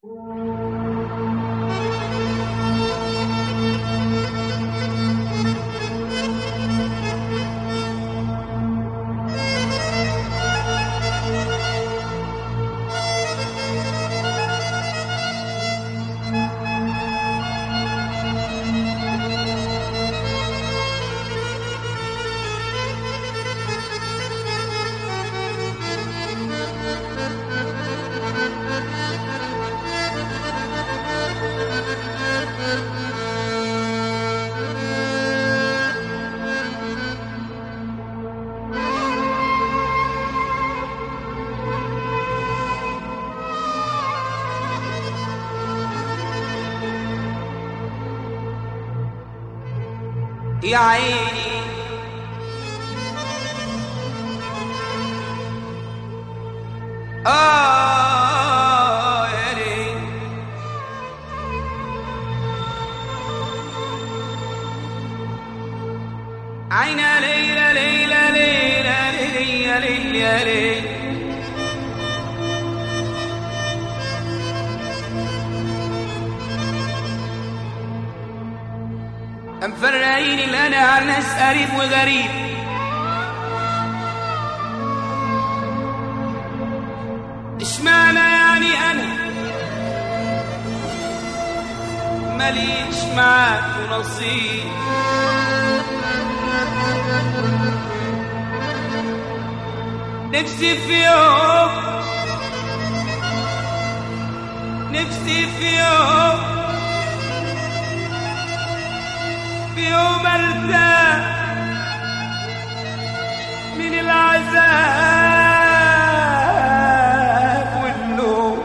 يا عيني آه يا ليل عين ليلى ليلى ليلى ليلى ليلى يا ليل مفرقين اللي انا عن ناس قريب وغريب اشمعنى يعني انا ماليش معاك نصيب نفسي في يوم نفسي في يوم في يوم ارتاح من العذاب والنوم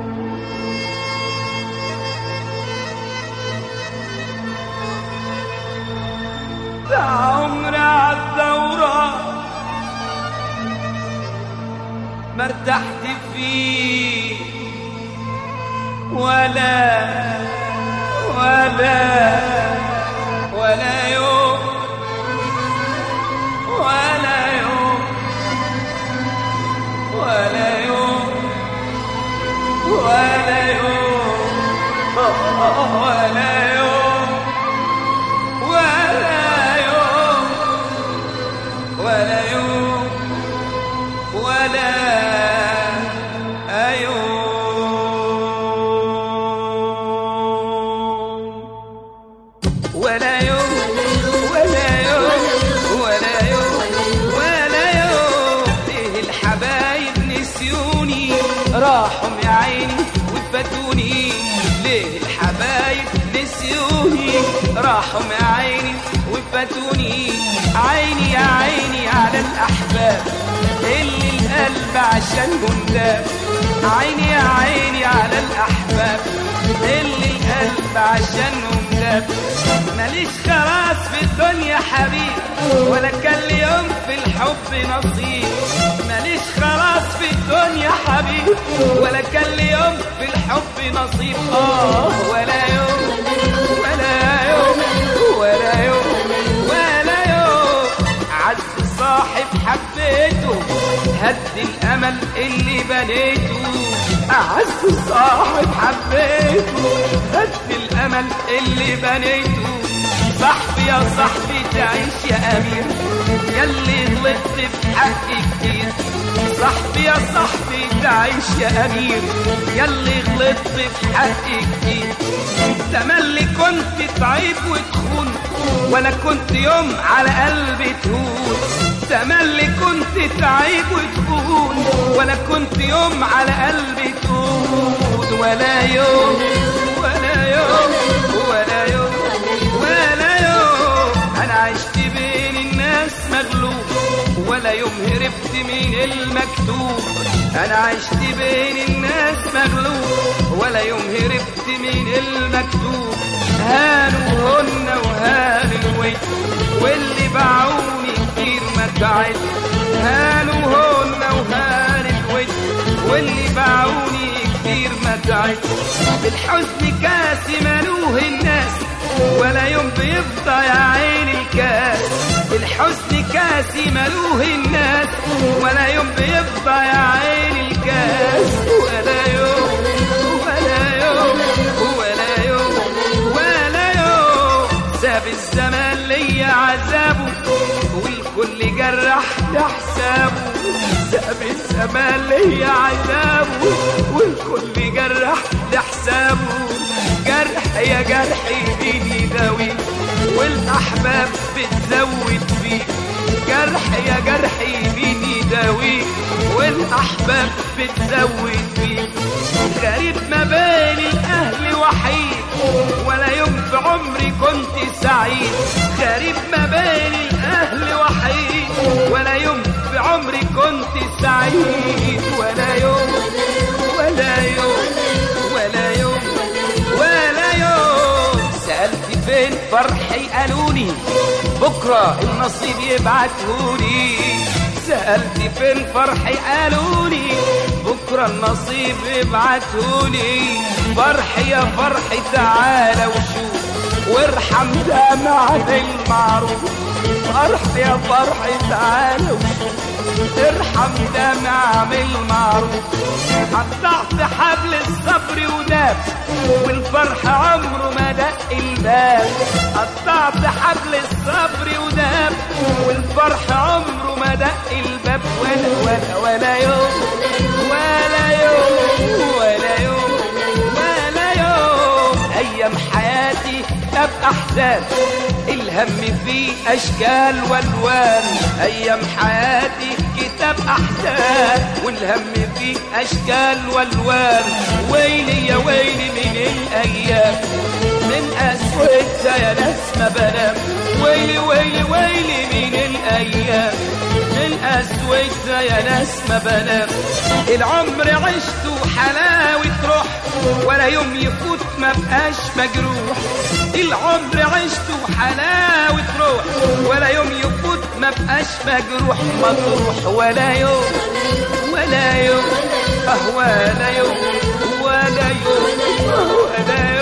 ده عمري عالدورة ما ارتحت فيه ولا ولا ولا يوم ولا يوم ولا يوم ولا يوم ولا يوم ولا يوم ولا يوم ولا يوم ولا يوم ولا يوم ولا يوم ولا يوم ليه الحبايب نسيوني راحوا يا عيني وفاتوني ليه الحبايب نسيوني راحوا يا عيني وفاتوني عيني يا عيني على الأحباب اللي القلب عشانهم داب عيني يا عيني على الأحباب اللي القلب عشانهم داب ماليش خلاص في الدنيا حبيب ولا كان لي يوم في الحب نصيب ماليش خلاص في الدنيا حبيب ولا كان لي يوم في الحب نصيب اه ولا يوم ولا يوم ولا يوم ولا يوم عز صاحب حبيته هد الامل اللي بنيته اعز صاحب حبيته هد الامل اللي بنيته صاحبي يا صاحبي تعيش يا امير يلي غلطت في حقي كتير صاحبي يا صاحبي تعيش يا امير يلي غلطت في حقي كتير تملي كنت تعيب وتخون ولا كنت يوم على قلبي تهون تملي كنت تعيب وتخون ولا كنت يوم على قلبي تهون ولا يوم ولا يوم ولا يوم ولا يوم انا عشت بين الناس مغلوب ولا يوم هربت من المكتوب انا عشت بين الناس مغلوب ولا يوم هربت من المكتوب هانوا هن وهان الويل واللي باعوني كتير ما تعد هانوا هن وهان الويل واللي باعوني كتير ما تعد بالحزن كاس ملوه الناس ولا يوم بيفضى يا عين الكاس الحزن كاسي ملوه الناس ولا يوم بيفضى يا عين الكاس ولا يوم ولا ساب الزمان ليا عذابه والكل جرح لحسابه ساب الزمان ليا عذابه والكل جرح لحسابه جرح يا جرحي بيني داوي والاحباب بتزود فيه جرح يا جرحي بيني داوي والاحباب بتزود فيه غريب ما بين الاهل وحيد ولا يوم في عمري كنت سعيد غريب ما بين الاهل وحيد ولا يوم في عمري كنت سعيد ولا يوم ولا يوم ولا يوم ولا يوم سألت فين فرحي قالوني بكرة النصيب يبعتهولي سألت فين فرحي قالولي بكرة النصيب يبعتهولي فرحي يا فرحي تعالى وشوف وارحم دمع المعروف فرحي يا فرحي تعالى وشوف ارحم دمع المعروف قطعت حبل الصبر وداب والفرح عمره ما دق الباب قطعت حبل الصبر وداب والفرح عمره ما دق الباب ولا ولا ولا يوم ولا يوم ولا يوم ولا يوم ايام حياتي كتاب احزان الهم فيه اشكال والوان ايام حياتي كتاب احزان والهم فيه اشكال والوان ويلي يا ويلي من الايام من اسودها يا ناس ما بنام ويلي ويلي ويلي من الايام من اسودها يا ناس ما بنام العمر عشته حلاوة روح ولا يوم يفوت ما بقاش مجروح العمر عشته حلاوة روح ولا يوم يفوت ما بقاش مجروح مطروح ولا يوم ولا يوم اه ولا يوم ولا يوم ولا يوم